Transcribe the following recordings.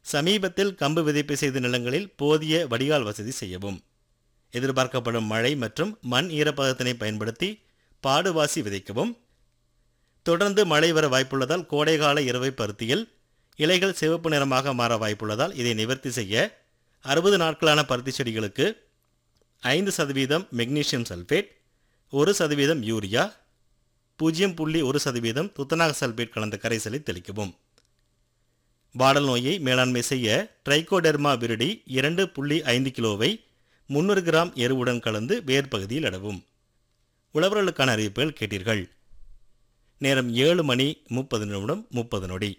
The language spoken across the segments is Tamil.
சமீபத்தில் கம்பு விதைப்பு செய்த நிலங்களில் போதிய வடிகால் வசதி செய்யவும் எதிர்பார்க்கப்படும் மழை மற்றும் மண் ஈரப்பதத்தினை பயன்படுத்தி பாடுவாசி விதைக்கவும் தொடர்ந்து மழை வர வாய்ப்புள்ளதால் கோடைகால இரவை பருத்தியில் இலைகள் சிவப்பு நிறமாக மாற வாய்ப்புள்ளதால் இதை நிவர்த்தி செய்ய அறுபது நாட்களான பருத்தி செடிகளுக்கு ஐந்து சதவீதம் மெக்னீசியம் சல்ஃபேட் ஒரு சதவீதம் யூரியா பூஜ்ஜியம் புள்ளி ஒரு சதவீதம் துத்தநாக சல்பேட் கலந்த கரைசலை தெளிக்கவும் வாடல் நோயை மேலாண்மை செய்ய ட்ரைகோடெர்மா விரிடி இரண்டு புள்ளி ஐந்து கிலோவை முந்நூறு கிராம் எருவுடன் கலந்து வேர் பகுதியில் இடவும் உழவர்களுக்கான அறிவிப்புகள் கேட்டீர்கள் நேரம் ஏழு மணி முப்பது நிமிடம் முப்பது நொடி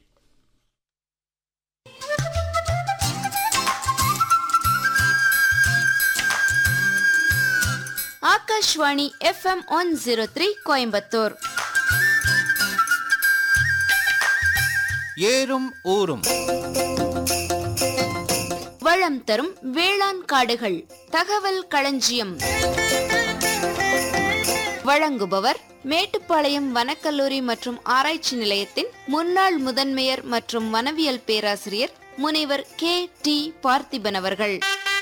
Akashvani FM one zero three Coimbatore ஏறும் ஊரும் வளம் தரும் வேளாண் காடுகள் தகவல் களஞ்சியம் வழங்குபவர் மேட்டுப்பாளையம் வனக்கல்லூரி மற்றும் ஆராய்ச்சி நிலையத்தின் முன்னாள் முதன்மையர் மற்றும் வனவியல் பேராசிரியர் முனைவர் கே டி பார்த்திபன் அவர்கள்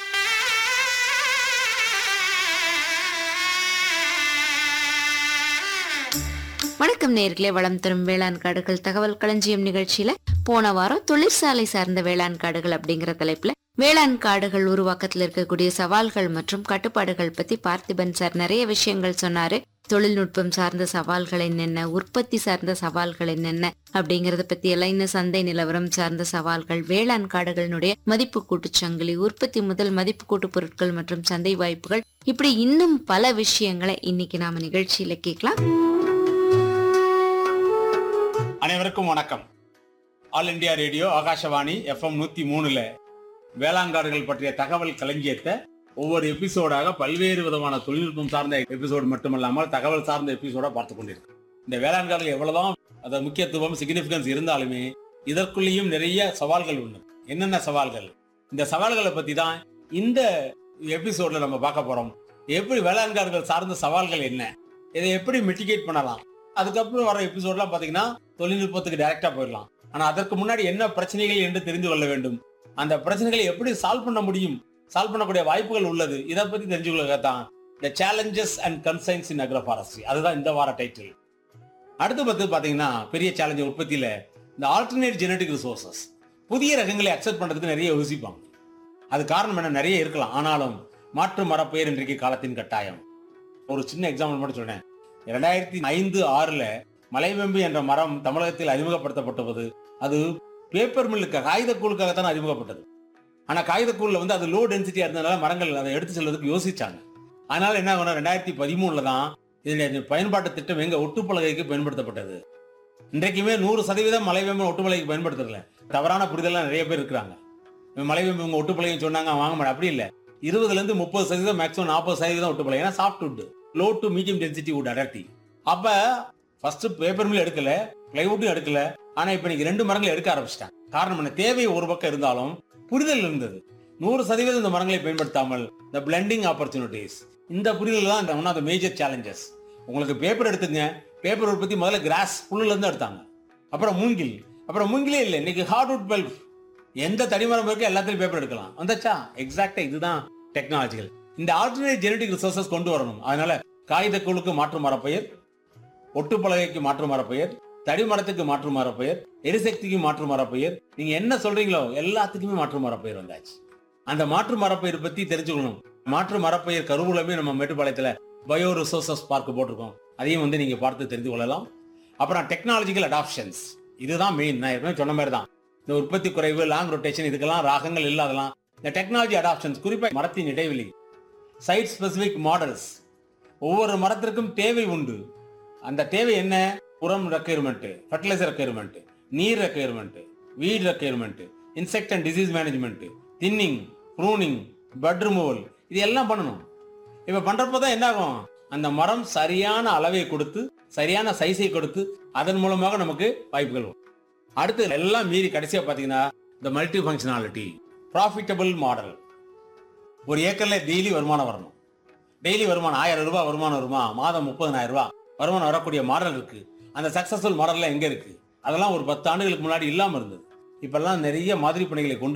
வணக்கம் நேர்களே வளம் தரும் வேளாண் காடுகள் தகவல் களஞ்சியம் நிகழ்ச்சியில போன வாரம் தொழிற்சாலை சார்ந்த வேளாண் காடுகள் அப்படிங்கிற தலைப்புல வேளாண் காடுகள் உருவாக்கத்தில் இருக்கக்கூடிய சவால்கள் மற்றும் கட்டுப்பாடுகள் பத்தி பார்த்திபன் சார் நிறைய விஷயங்கள் சொன்னாரு தொழில்நுட்பம் சார்ந்த சவால்கள் என்னென்ன உற்பத்தி சார்ந்த சவால்கள் என்னென்ன அப்படிங்கறத பத்தி எல்லாம் இன்னும் சந்தை நிலவரம் சார்ந்த சவால்கள் வேளாண் காடுகளினுடைய மதிப்பு கூட்டுச் சங்கிலி உற்பத்தி முதல் மதிப்பு கூட்டு பொருட்கள் மற்றும் சந்தை வாய்ப்புகள் இப்படி இன்னும் பல விஷயங்களை இன்னைக்கு நாம நிகழ்ச்சியில கேட்கலாம் அனைவருக்கும் வணக்கம் all India radio Akashvani FM நூத்தி மூணுல வேளாண்காடுகள் பற்றிய தகவல் களஞ்சியத்தை ஒவ்வொரு எபிசோடாக பல்வேறு விதமான தொழில்நுட்பம் சார்ந்த எபிசோடு மட்டுமல்லாமல் தகவல் சார்ந்த எபிசோடா பார்த்து கொண்டிருக்கு இந்த வேளாண்காடுகள் எவ்வளவுதான் அது முக்கியத்துவம் சிக்னிபிகன்ஸ் இருந்தாலுமே இதற்குள்ளேயும் நிறைய சவால்கள் உண்டு என்னென்ன சவால்கள் இந்த சவால்களை பத்தி தான் இந்த எபிசோட்ல நம்ம பார்க்க போறோம் எப்படி வேளாண்காடுகள் சார்ந்த சவால்கள் என்ன இதை எப்படி மிட்டிகேட் பண்ணலாம் அதுக்கப்புறம் வர எபிசோட்லாம் பாத்தீங்கன்னா தொழில்நுட்பத்துக்கு டைரக்டா போயிடலாம் ஆனா அதற்கு முன்னாடி என்ன பிரச்சனைகள் என்று தெரிந்து கொள்ள வேண்டும் அந்த பிரச்சனைகளை எப்படி சால்வ் பண்ண முடியும் சால்வ் பண்ணக்கூடிய வாய்ப்புகள் உள்ளது இதை பத்தி தெரிஞ்சுக்கொள்ள தான் the challenges and concerns in agroforestry அதுதான் இந்த வார டைட்டில் அடுத்து பார்த்து பாத்தீங்கன்னா பெரிய சேலஞ்ச் உற்பத்தியில இந்த ஆல்டர்னேட் ஜெனடிக் ரிசோர்சஸ் புதிய ரகங்களை அக்செப்ட் பண்றதுக்கு நிறைய யோசிப்பாங்க அது காரணம் என்ன நிறைய இருக்கலாம் ஆனாலும் மாற்று மரப்பெயர் இன்றைக்கு காலத்தின் கட்டாயம் ஒரு சின்ன எக்ஸாம்பிள் மட்டும் சொன்னேன் இரண்டாயிரத்தி ஐந்து ஆறுல மலைவெம்பு என்ற மரம் தமிழகத்தில் அறிமுகப்படுத்தப்பட்டது அது பேப்பர் மில்லுக்கு காகிதக்கூழுக்காகத்தான் அறிமுகப்பட்டது ஆனா காகிதக்கூழ்ல வந்து அது லோ டென்சிட்டியா இருந்ததுனால மரங்கள் அதை எடுத்து செல்வதற்கு யோசிச்சாங்க அதனால என்ன ஆகும் ரெண்டாயிரத்தி பதிமூணுல தான் இதனுடைய பயன்பாட்டு திட்டம் எங்க ஒட்டுப்பலகைக்கு பயன்படுத்தப்பட்டது இன்றைக்குமே நூறு சதவீதம் மலைவேம்பு ஒட்டுப்பலகைக்கு பயன்படுத்துறதுல தவறான புரிதல்லாம் நிறைய பேர் இருக்கிறாங்க மலைவேம்பு உங்க ஒட்டுப்பலகைன்னு சொன்னாங்க வாங்க மாட்டேன் அப்படி இல்ல இருபதுல இருந்து முப்பது சதவீதம் மேக்ஸிமம் நாற்பது சதவீதம் ஒட்டுப்பலகை ஏன்னா soft wood low to medium density wood அடர்த்தி அப்ப ஃபர்ஸ்ட் பேப்பர் மில் எடுக்கல பிளைவுட்டும் எடுக்கல ஆனா இப்ப நீங்க ரெண்டு மரங்களை எடுக்க ஆரம்பிச்சிட்டாங்க காரணம் என்ன தேவை ஒரு பக்கம் இருந்தாலும் புரிதல் இருந்தது நூறு சதவீதம் இந்த மரங்களை பயன்படுத்தாமல் இந்த பிளெண்டிங் ஆப்பர்ச்சுனிட்டிஸ் இந்த புரிதல் தான் one of the major challenges உங்களுக்கு பேப்பர் எடுத்துங்க பேப்பர் உற்பத்தி முதல்ல கிராஸ் புல்லுல இருந்து எடுத்தாங்க அப்புறம் மூங்கில் அப்புறம் மூங்கிலே இல்லை இன்னைக்கு ஹார்ட்வுட் பல்ப் எந்த தடிமரம் இருக்கு எல்லாத்துலயும் பேப்பர் எடுக்கலாம் வந்தாச்சா எக்ஸாக்டா இதுதான் டெக்னாலஜிகள் இந்த ஆல்டர்னேட் ஜெனடிக் ரிசோர்சஸ் கொண்டு வரணும் அதனால காகிதக்கூழுக்கு மாற்று மரப்பெயர் ஒட்டுப்பலகைக்கு மாற்று மரப்பெயர் தடிமரத்துக்கு மாற்று மரப்பெயர் எரிசக்திக்கு மாற்று மரப்பெயர் நீங்க என்ன சொல்றீங்களோ எல்லாத்துக்குமே மாற்று மரப்பெயர் வந்தாச்சு அந்த மாற்று மரப்பெயர் பத்தி தெரிஞ்சுக்கணும் மாற்று மரப்பெயர் கருவூலமே நம்ம மேட்டுப்பாளையத்துல பயோ ரிசோர்சஸ் பார்க் போட்டிருக்கோம் அதையும் வந்து நீங்க பார்த்து தெரிந்து கொள்ளலாம் அப்புறம் டெக்னாலஜிக்கல் அடாப்ஷன்ஸ் இதுதான் மெயின் நான் ஏற்கனவே சொன்ன மாதிரி தான் இந்த உற்பத்தி குறைவு லாங் ரொட்டேஷன் இதுக்கெல்லாம் ராகங்கள் இல்லாதலாம் இந்த டெக்னாலஜி அடாப்ஷன்ஸ் குறிப்பாக மரத்தின் இடைவெளி சைட் ஸ்பெசிபிக் மாடல்ஸ் ஒவ்வொரு மரத்திற்கும் தேவை உண்டு அந்த தேவை என்ன உரம் ரெக்குயர்மெண்ட் ஃபர்டிலைசர் ரெக்குயர்மெண்ட் நீர் requirement weed requirement insect and disease management thinning pruning bud removal இது எல்லாம் பண்ணணும் இப்ப பண்றப்ப தான் என்ன ஆகும் அந்த மரம் சரியான அளவை கொடுத்து சரியான சைஸை கொடுத்து அதன் மூலமாக நமக்கு வாய்ப்புகள் வரும் அடுத்து எல்லாம் மீறி கடைசியா பாத்தீங்கன்னா இந்த மல்டி ஃபங்க்ஷனாலிட்டி ப்ராஃபிட்டபிள் மாடல் ஒரு ஏக்கர்ல டெய்லி வருமானம் வரணும் டெய்லி வருமானம் ஆயிரம் ரூபாய் வருமானம் வருமா மாதம் முப்பதனாயிரம் ரூபாய் வருமானம் வரக்கூடிய மாடல் இருக்கு அந்த சக்சஸ்ஃபுல் மாடல்லாம் எங்க இருக்கு அதெல்லாம் ஒரு பத்து ஆண்டுகளுக்கு முன்னாடி இல்லாம இருந்தது இப்பெல்லாம் நிறைய மாதிரி பணிகளை கொண்டு